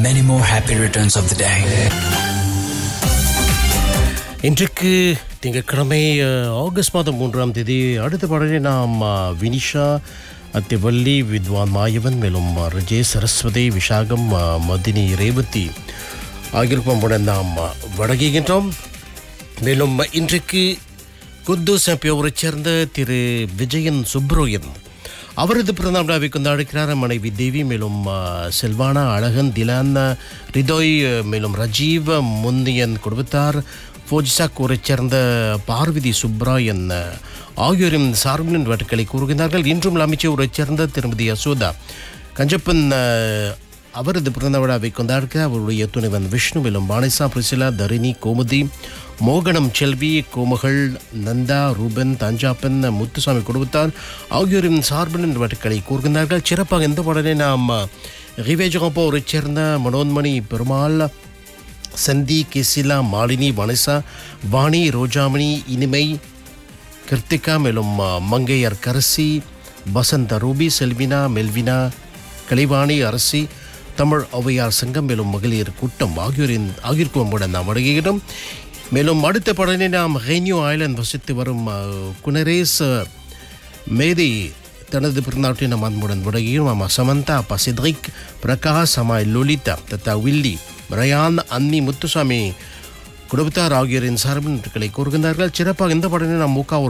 many more happy returns of the day. இன்றைக்கு திங்கட்கிழமை அஹ், August மாதம் மூன்றாம் தேதி அடுத்த பாடலை நாம் அஹ், வினிஷா அத்திவல்லி வித்வான் மாயவன் மேலும் அஹ், ரஜே சரஸ்வதி விஷாகம் அஹ், மதினி ரேவதி ஆகியோருக்கும் நாம் அஹ், வழங்குகின்றோம் மேலும் இன்றைக்கு குத்தூஸ் பியோரைச் சேர்ந்த திரு விஜயன் சுப்ரோயன் அவரது பிறந்தநாள் விழாவை கொண்டாடுகிறார் மனைவி தேவி மேலும் ஆ, செல்வானா அழகன் திலான் ரிதோய் மேலும் ரஜீவ் முந்தியன் குடும்பத்தார் ஃபோஜிசாக் ஊரைச் சேர்ந்த பார்வதி சுப்ராயன் ஆகியோரின் சார்பின் வட்டுக்களை கூறுகின்றார்கள் இன்றும் அமைச்சர் ஊரைச் சேர்ந்த திருமதி யசோதா கஞ்சப்பன் ஆ, அவரது பிறந்த விழாவை கொண்டாடுக அவருடைய துணைவன் விஷ்ணு மேலும் பானிசா பிரிசிலா தரிணி கோமுதி மோகனம் செல்வி கோமகள் நந்தா ரூபன் தஞ்சாப்பன் முத்துசாமி குடும்பத்தார் ஆகியோரின் சார்பின் வட்டுக்களை கூறுகின்றார்கள் சிறப்பாக இந்த பாடலை நாம் ரிவேஜகப்போரைச் சேர்ந்த மனோன்மணி பெருமாள் சந்தி கெசிலா மாலினி வனசா வாணி ரோஜாமணி இனிமை கிருத்திகா மேலும் அ, மங்கையர் கரசி வசந்த ரூபி செல்வினா மெல்வினா கலைவாணி அரசி தமிழ் ஔவையார் சங்கம் மேலும் மகளிர் கூட்டம் ஆகியோரின் ஆகியோருக்கும் நாம் அடங்குகிறோம் மேலும் அடுத்த படனை நாம் ஹென்யூ ஐலண்ட் வசித்து வரும் அ, குனரேஸ் அ, மேதை தனது பிறந்தாட்டை நாம் அன்புடன் விடுகிறோம் ஆமாம் சமந்தா அப்பா சித்ரிக் பிரகாஷ் அம்மாய் Lolita Datta Willy Ryan Annie Muthusamy குடும்பத்தார் ஆகியோரின் சார்பின் கூறுகின்றார்கள் சிறப்பாக இந்த படனை நாம் முக்கா